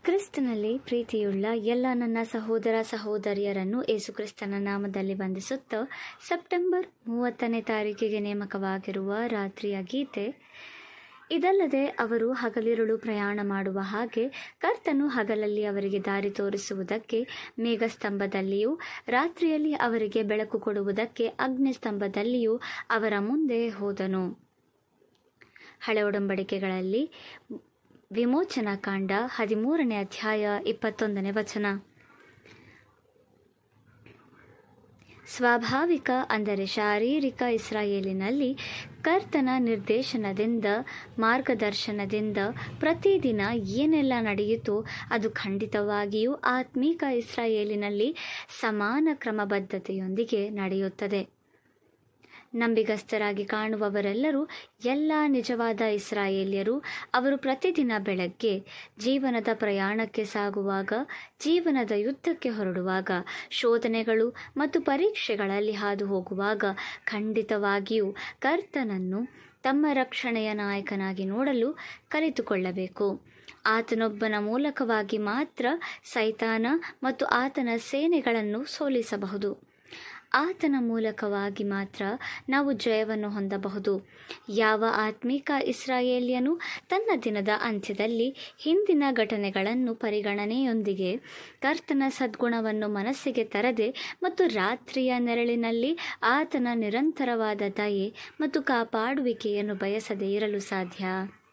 ಕ್ರಿಸ್ತನಲ್ಲಿ ಪ್ರೀತಿಯುಳ್ಳ ಎಲ್ಲ ನನ್ನ ಸಹೋದರ ಸಹೋದರಿಯರನ್ನು ಏಸುಕ್ರಿಸ್ತನ ನಾಮದಲ್ಲಿ ವಂದಿಸುತ್ತಾ ಸೆಪ್ಟೆಂಬರ್ ಮೂವತ್ತನೇ ತಾರೀಕಿಗೆ ನೇಮಕವಾಗಿರುವ ರಾತ್ರಿಯ ಗೀತೆ ಇದಲ್ಲದೆ ಅವರು ಹಗಲಿರುಳು ಪ್ರಯಾಣ ಮಾಡುವ ಹಾಗೆ ಕರ್ತನು ಹಗಲಲ್ಲಿ ಅವರಿಗೆ ದಾರಿ ತೋರಿಸುವುದಕ್ಕೆ ಮೇಘಸ್ತಂಭದಲ್ಲಿಯೂ ರಾತ್ರಿಯಲ್ಲಿ ಅವರಿಗೆ ಬೆಳಕು ಕೊಡುವುದಕ್ಕೆ ಅಗ್ನಿಸ್ತಂಭದಲ್ಲಿಯೂ ಅವರ ಮುಂದೆ ಹೋದನು ಹಳೆ ಒಡಂಬಡಿಕೆಗಳಲ್ಲಿ ವಿಮೋಚನಾ ಕಾಂಡ ಹದಿಮೂರನೇ ಅಧ್ಯಾಯ ಇಪ್ಪತ್ತೊಂದನೇ ವಚನ ಸ್ವಾಭಾವಿಕ ಅಂದರೆ ಶಾರೀರಿಕ ಇಸ್ರಾಯೇಲಿನಲ್ಲಿ ಕರ್ತನ ನಿರ್ದೇಶನದಿಂದ ಮಾರ್ಗದರ್ಶನದಿಂದ ಪ್ರತಿದಿನ ಏನೆಲ್ಲ ನಡೆಯಿತೋ ಅದು ಖಂಡಿತವಾಗಿಯೂ ಆತ್ಮೀಕ ಇಸ್ರಾಯೇಲಿನಲ್ಲಿ ಸಮಾನ ಕ್ರಮಬದ್ಧತೆಯೊಂದಿಗೆ ನಡೆಯುತ್ತದೆ ನಂಬಿಗಸ್ತರಾಗಿ ಕಾಣುವವರೆಲ್ಲರೂ ಎಲ್ಲ ನಿಜವಾದ ಇಸ್ರಾಯೇಲ್ಯರು ಅವರು ಪ್ರತಿದಿನ ಬೆಳಗ್ಗೆ ಜೀವನದ ಪ್ರಯಾಣಕ್ಕೆ ಸಾಗುವಾಗ ಜೀವನದ ಯುದ್ಧಕ್ಕೆ ಹೊರಡುವಾಗ ಶೋಧನೆಗಳು ಮತ್ತು ಪರೀಕ್ಷೆಗಳಲ್ಲಿ ಹಾದು ಹೋಗುವಾಗ ಖಂಡಿತವಾಗಿಯೂ ಕರ್ತನನ್ನು ತಮ್ಮ ರಕ್ಷಣೆಯ ನಾಯಕನಾಗಿ ನೋಡಲು ಕಲಿತುಕೊಳ್ಳಬೇಕು ಆತನೊಬ್ಬನ ಮೂಲಕವಾಗಿ ಮಾತ್ರ ಸೈತಾನ ಮತ್ತು ಆತನ ಸೇನೆಗಳನ್ನು ಸೋಲಿಸಬಹುದು ಆತನ ಮೂಲಕವಾಗಿ ಮಾತ್ರ ನಾವು ಜಯವನ್ನು ಹೊಂದಬಹುದು ಯಾವ ಆತ್ಮಿಕ ಇಸ್ರಾಯೇಲಿಯನು ತನ್ನ ದಿನದ ಅಂತ್ಯದಲ್ಲಿ ಹಿಂದಿನ ಘಟನೆಗಳನ್ನು ಪರಿಗಣನೆಯೊಂದಿಗೆ ಕರ್ತನ ಸದ್ಗುಣವನ್ನು ಮನಸ್ಸಿಗೆ ತರದೆ ಮತ್ತು ರಾತ್ರಿಯ ನೆರಳಿನಲ್ಲಿ ಆತನ ನಿರಂತರವಾದ ದಯೆ ಮತ್ತು ಕಾಪಾಡುವಿಕೆಯನ್ನು ಬಯಸದೇ ಇರಲು ಸಾಧ್ಯ